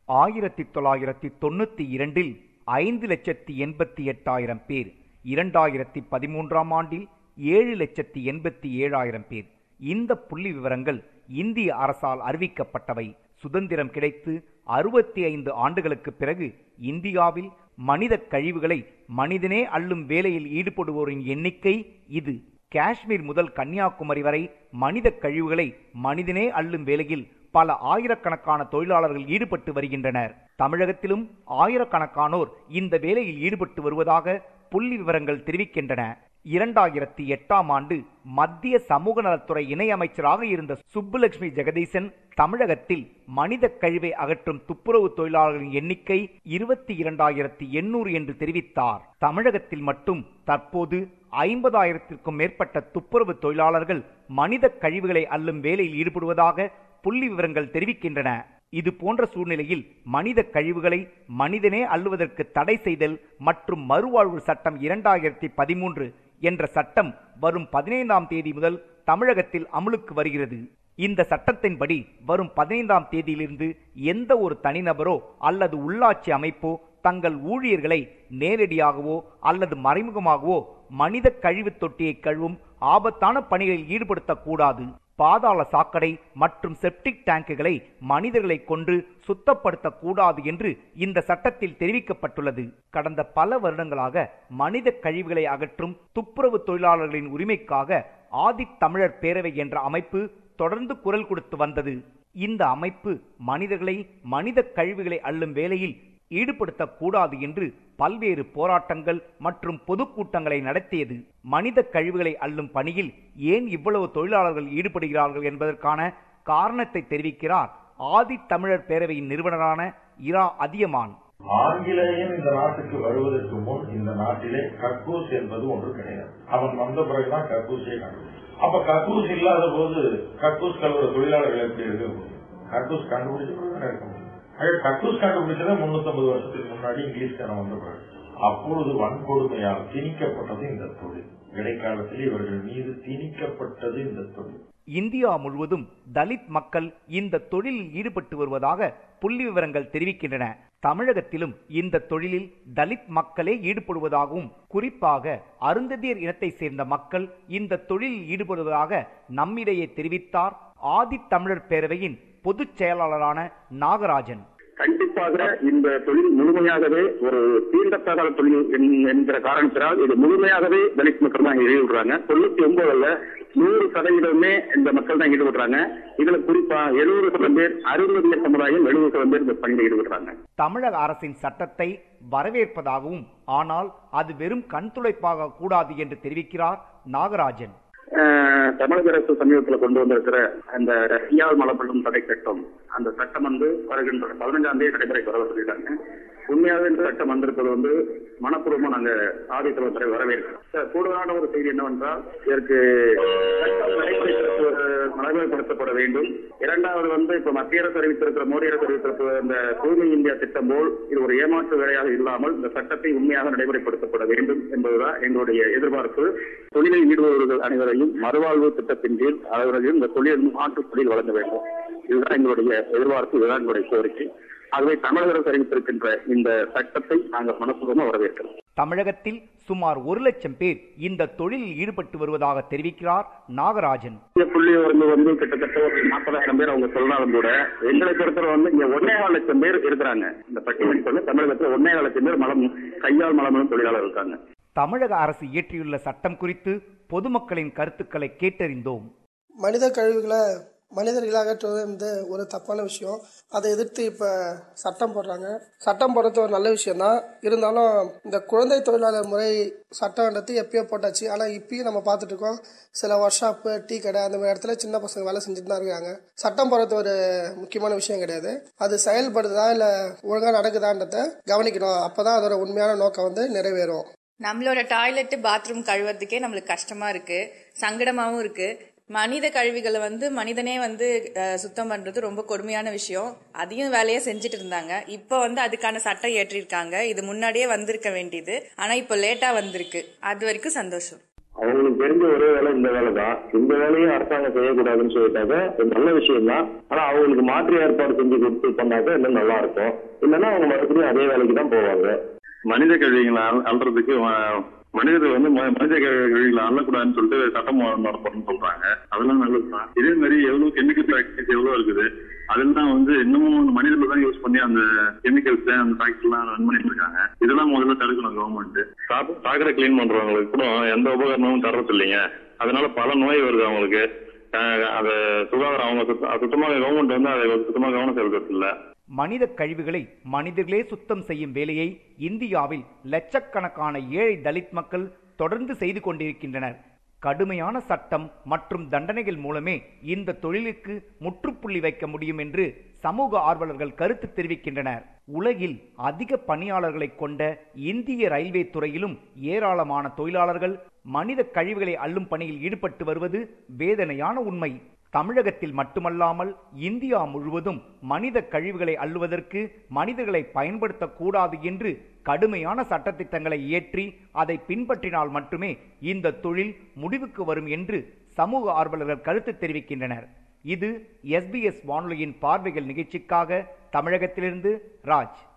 ஆயிரத்தி தொள்ளாயிரத்தி தொண்ணூத்தி இரண்டில் ஐந்து லட்சத்தி எண்பத்தி எட்டாயிரம் பேர் இரண்டாயிரத்தி பதிமூன்றாம் ஆண்டில் ஏழு லட்சத்தி எண்பத்தி ஏழாயிரம் பேர் இந்த புள்ளி விவரங்கள் இந்திய அரசால் அறிவிக்கப்பட்டவை சுதந்திரம் கிடைத்து அறுபத்தி ஐந்து ஆண்டுகளுக்கு பிறகு இந்தியாவில் மனித கழிவுகளை மனிதனே அள்ளும் வேலையில் ஈடுபடுவோரின் எண்ணிக்கை இது காஷ்மீர் முதல் கன்னியாகுமரி வரை மனித கழிவுகளை மனிதனே அள்ளும் வேலையில் பல ஆயிரக்கணக்கான தொழிலாளர்கள் ஈடுபட்டு வருகின்றனர் தமிழகத்திலும் ஆயிரக்கணக்கானோர் இந்த வேலையில் ஈடுபட்டு வருவதாக புள்ளி விவரங்கள் தெரிவிக்கின்றன இரண்டாயிரத்தி எட்டாம் ஆண்டு மத்திய சமூக நலத்துறை இணையமைச்சராக இருந்த சுப்புலட்சுமி ஜெகதீசன் தமிழகத்தில் மனித கழிவை அகற்றும் துப்புரவு தொழிலாளர்களின் எண்ணிக்கை இருபத்தி இரண்டாயிரத்தி எண்ணூறு என்று தெரிவித்தார் தமிழகத்தில் மட்டும் தற்போது ஐம்பதாயிரத்திற்கும் மேற்பட்ட துப்புரவு தொழிலாளர்கள் மனித கழிவுகளை அள்ளும் வேலையில் ஈடுபடுவதாக புள்ளி விவரங்கள் தெரிவிக்கின்றன இது போன்ற சூழ்நிலையில் மனித கழிவுகளை மனிதனே அள்ளுவதற்கு தடை செய்தல் மற்றும் மறுவாழ்வு சட்டம் இரண்டாயிரத்தி பதிமூன்று என்ற சட்டம் வரும் பதினைந்தாம் தேதி முதல் தமிழகத்தில் அமலுக்கு வருகிறது இந்த சட்டத்தின்படி வரும் பதினைந்தாம் தேதியிலிருந்து எந்த ஒரு தனிநபரோ அல்லது உள்ளாட்சி அமைப்போ தங்கள் ஊழியர்களை நேரடியாகவோ அல்லது மறைமுகமாகவோ மனித கழிவு தொட்டியை கழுவும் ஆபத்தான பணிகளில் ஈடுபடுத்தக்கூடாது பாதாள சாக்கடை மற்றும் செப்டிக் டேங்குகளை மனிதர்களை கொண்டு சுத்தப்படுத்தக்கூடாது என்று இந்த சட்டத்தில் தெரிவிக்கப்பட்டுள்ளது கடந்த பல வருடங்களாக மனித கழிவுகளை அகற்றும் துப்புரவு தொழிலாளர்களின் உரிமைக்காக ஆதித் தமிழர் பேரவை என்ற அமைப்பு தொடர்ந்து குரல் கொடுத்து வந்தது இந்த அமைப்பு மனிதர்களை மனித கழிவுகளை அள்ளும் வேலையில் ஈடுபடுத்தக்கூடாது என்று பல்வேறு போராட்டங்கள் மற்றும் பொதுக்கூட்டங்களை நடத்தியது மனித கழிவுகளை அள்ளும் பணியில் ஏன் இவ்வளவு தொழிலாளர்கள் ஈடுபடுகிறார்கள் என்பதற்கான காரணத்தை தெரிவிக்கிறார் ஆதி தமிழர் பேரவையின் நிறுவனரான இரா அதியமான் ஆங்கிலேயன் இந்த நாட்டுக்கு வருவதற்கு முன் இந்த நாட்டிலே கக்கூஸ் என்பது ஒன்று கிடையாது அவன் வந்த பிறகுதான் கக்கூஸே கண்டுபிடிச்சான் அப்ப கக்கூஸ் இல்லாத போது கக்கூஸ் கழுவுற தொழிலாளர்கள் எப்படி இருக்க முடியும் கக்கூஸ் கண்டுபிடிச்ச பிறகு இருக்க முடியும் ஆக கக்கூஸ் கண்டுபிடிச்சதே முன்னூத்தி வருஷத்துக்கு முன்னாடி இங்கிலீஷ்காரன் வந்த பிறகு அப்பொழுது வன்கொடுமையால் திணிக்கப்பட்டது இந்த தொழில் இடைக்காலத்தில் இவர்கள் மீது திணிக்கப்பட்டது இந்த தொழில் இந்தியா முழுவதும் தலித் மக்கள் இந்த தொழிலில் ஈடுபட்டு வருவதாக புள்ளி விவரங்கள் தெரிவிக்கின்றன தமிழகத்திலும் இந்த தொழிலில் தலித் மக்களே ஈடுபடுவதாகவும் குறிப்பாக அருந்ததியர் இனத்தை சேர்ந்த மக்கள் இந்த தொழிலில் ஈடுபடுவதாக நம்மிடையே தெரிவித்தார் ஆதி தமிழர் பேரவையின் பொதுச் செயலாளரான நாகராஜன் கண்டிப்பாக இந்த தொழில் முழுமையாகவே ஒரு தீண்டத்தகாத தொழில் என்- என்கிற காரணத்தினால் இது முழுமையாகவே தலித் மக்கள் தான் ஈடுபடுறாங்க தொண்ணூத்தி ஒன்பதுல நூறு சதவீதமே இந்த மக்கள் தான் ஈடுபடுறாங்க இதுல குறிப்பா எழுபது சதம் பேர் அறுபதிய சமுதாயம் எழுபது சதம் பேர் இந்த பணியில் ஈடுபடுறாங்க தமிழக அரசின் சட்டத்தை வரவேற்பதாகவும் ஆனால் அது வெறும் கண்துடைப்பாக கூடாது என்று தெரிவிக்கிறார் நாகராஜன் அஹ், தமிழக அரசு சமீபத்தில் கொண்டு வந்திருக்கிற அந்த ரஷ்யால் மலப்படும் தடை சட்டம் அந்த சட்டம் வந்து வருகின்ற பதினஞ்சாம் தேதி நடைமுறைக்கு வர சொல்லிட்டாங்க உண்மையாகவே இந்த சட்டம் வந்திருப்பது வந்து மனப்பூர்வமா நாங்க ஆதித்தவத்தை வரவேற்கிறோம் சார், கூடுதலான ஒரு செய்தி என்னவென்றால் இதற்கு சட்டம் நடைமுறைப்படுத்த- நடைமுறைப்படுத்தப்பட வேண்டும் இரண்டாவது வந்து இப்ப மத்திய அரசு அறிவித்திருக்கிற மோடி அரசு அறிவித்திருக்கிற இந்த தூய்மை இந்தியா திட்டம் போல் இது ஒரு ஏமாற்று வேலையாக இல்லாமல் இந்த சட்டத்தை உண்மையாக நடைமுறைப்படுத்தப்பட வேண்டும் என்பதுதான் எங்களுடைய எதிர்பார்ப்பு தொழிலில் ஈடுபடுவர்கள் அனைவரையும் மறுவாழ்வு திட்டத்தின் கீழ் அவர்களையும் இந்த தொழில் மாற்று தொழில் வழங்க வேண்டும் இதுதான் எங்களுடைய எதிர்பார்ப்பு இதுதான் எங்களுடைய கோரிக்கை ஆகவே தமிழக அரசு அறிவித்திருக்கின்ற இந்த சட்டத்தை நாங்கள் மனப்பூர்வமாக வரவேற்கிறோம் தமிழகத்தில் சுமார் ஒரு லட்சம் பேர் இந்த தொழிலில் ஈடுபட்டு வருவதாக தெரிவிக்கிறார் நாகராஜன் இந்திய புள்ளி வந்து வந்து கிட்டத்தட்ட ஒரு நாற்பதாயிரம் பேர் அவங்க சொன்னாலும் கூட எங்களை பொறுத்தவரை வந்து இங்க ஒன்னே கால் லட்சம் பேர் இருக்கிறாங்க இந்த பட்டியலில் வந்து தமிழகத்துல ஒன்னே கால் லட்சம் பேர் மலம் கையால் மலமும் தொழிலாளர் இருக்காங்க தமிழக அரசு இயற்றியுள்ள சட்டம் குறித்து பொதுமக்களின் கருத்துக்களை கேட்டறிந்தோம் மனித கழிவுகளை மனிதர்கள் அகற்றுவது வந்து ஒரு தப்பான விஷயம் அதை எதிர்த்து இப்போ சட்டம் போடுறாங்க சட்டம் போடுறது ஒரு நல்ல விஷயம்தான் இருந்தாலும் இந்த குழந்தை தொழிலாளர் முறை சட்டம்ன்றது எப்பயோ போட்டாச்சு ஆனால் இப்பயும் நம்ம பார்த்துட்டு இருக்கோம் சில ஒர்க் ஷாப்பு டீ கடை அந்த மாதிரி இடத்துல சின்ன பசங்க வேலை செஞ்சுட்டு தான் இருக்காங்க சட்டம் போடுறது ஒரு முக்கியமான விஷயம் கிடையாது அது செயல்படுதா இல்லை ஒழுங்காக நடக்குதான்றத கவனிக்கணும் அப்பதான் அதோட உண்மையான நோக்கம் வந்து நிறைவேறும் நம்மளோட டாய்லெட் பாத்ரூம் கழுவுறதுக்கே நம்மளுக்கு கஷ்டமா இருக்கு சங்கடமாவும் இருக்கு மனித கழிவுகளை வந்து மனிதனே வந்து அஹ், சுத்தம் பண்றது ரொம்ப கொடுமையான விஷயம் அதையும் வேலையை செஞ்சுட்டு இருந்தாங்க இப்போ வந்து அதுக்கான சட்டம் ஏற்றிருக்காங்க இது முன்னாடியே வந்திருக்க வேண்டியது ஆனா இப்போ லேட்டா வந்திருக்கு அது வரைக்கும் சந்தோஷம் அவங்களுக்கு தெரிஞ்ச ஒரே வேலை இந்த வேலை தான் இந்த வேலையை அரசாங்கம் செய்யக்கூடாதுன்னு சொல்லிட்டாக்க அது நல்ல விஷயம் தான் ஆனா அவங்களுக்கு மாற்று ஏற்பாடு செஞ்சு கொடுத்து பண்ணாக்க இன்னும் நல்லா இருக்கும் இல்லைன்னா அவங்க மறுபடியும் அதே வேலைக்கு தான் போவாங்க மனித கழிவுகளை அல்- அள்ளுறதுக்கு வ- மனிதர்கள் வந்து ம- மனித கழிவுகளை அள்ளக்கூடாதுன்னு சொல்லிட்டு சட்டம் நடத்தணும்னு சொல்றாங்க அதெல்லாம் நல்லதுதான் இதே மாதிரி எவ்வளவு கெமிக்கல் ஃபேக்டரிஸ் எவ்வளவு இருக்குது அதெல்லாம் வந்து இன்னமும் மனிதர்கள் தான் யூஸ் பண்ணி அந்த கெமிக்கல்ஸ் அந்த ஃபேக்டரி எல்லாம் ரன் பண்ணிட்டு இருக்காங்க இதெல்லாம் முதல்ல தடுக்கணும் கவர்மெண்ட் சாக்கடை கிளீன் பண்றவங்களுக்கு கூட எந்த உபகரணமும் தர்றது இல்லைங்க அதனால பல நோய் வருது அவங்களுக்கு அஹ் அது சுகாதாரம் அவங்க சுத்த- சுத்தமாக கவர்மெண்ட் வந்து அதை சுத்தமாக கவனம் செலுத்துறது இல்லை மனித கழிவுகளை மனிதர்களே சுத்தம் செய்யும் வேலையை இந்தியாவில் லட்சக்கணக்கான ஏழை தலித் மக்கள் தொடர்ந்து செய்து கொண்டிருக்கின்றனர் கடுமையான சட்டம் மற்றும் தண்டனைகள் மூலமே இந்த தொழிலுக்கு முற்றுப்புள்ளி வைக்க முடியும் என்று சமூக ஆர்வலர்கள் கருத்து தெரிவிக்கின்றனர் உலகில் அதிக பணியாளர்களை கொண்ட இந்திய ரயில்வே துறையிலும் ஏராளமான தொழிலாளர்கள் மனித கழிவுகளை அள்ளும் பணியில் ஈடுபட்டு வருவது வேதனையான உண்மை தமிழகத்தில் மட்டுமல்லாமல் இந்தியா முழுவதும் மனித கழிவுகளை அள்ளுவதற்கு மனிதர்களை பயன்படுத்தக்கூடாது என்று கடுமையான சட்டத்திட்டங்களை இயற்றி அதை பின்பற்றினால் மட்டுமே இந்த தொழில் முடிவுக்கு வரும் என்று சமூக ஆர்வலர்கள் கருத்து தெரிவிக்கின்றனர் இது எஸ்பிஎஸ் வானொலியின் பார்வைகள் நிகழ்ச்சிக்காக தமிழகத்திலிருந்து ராஜ்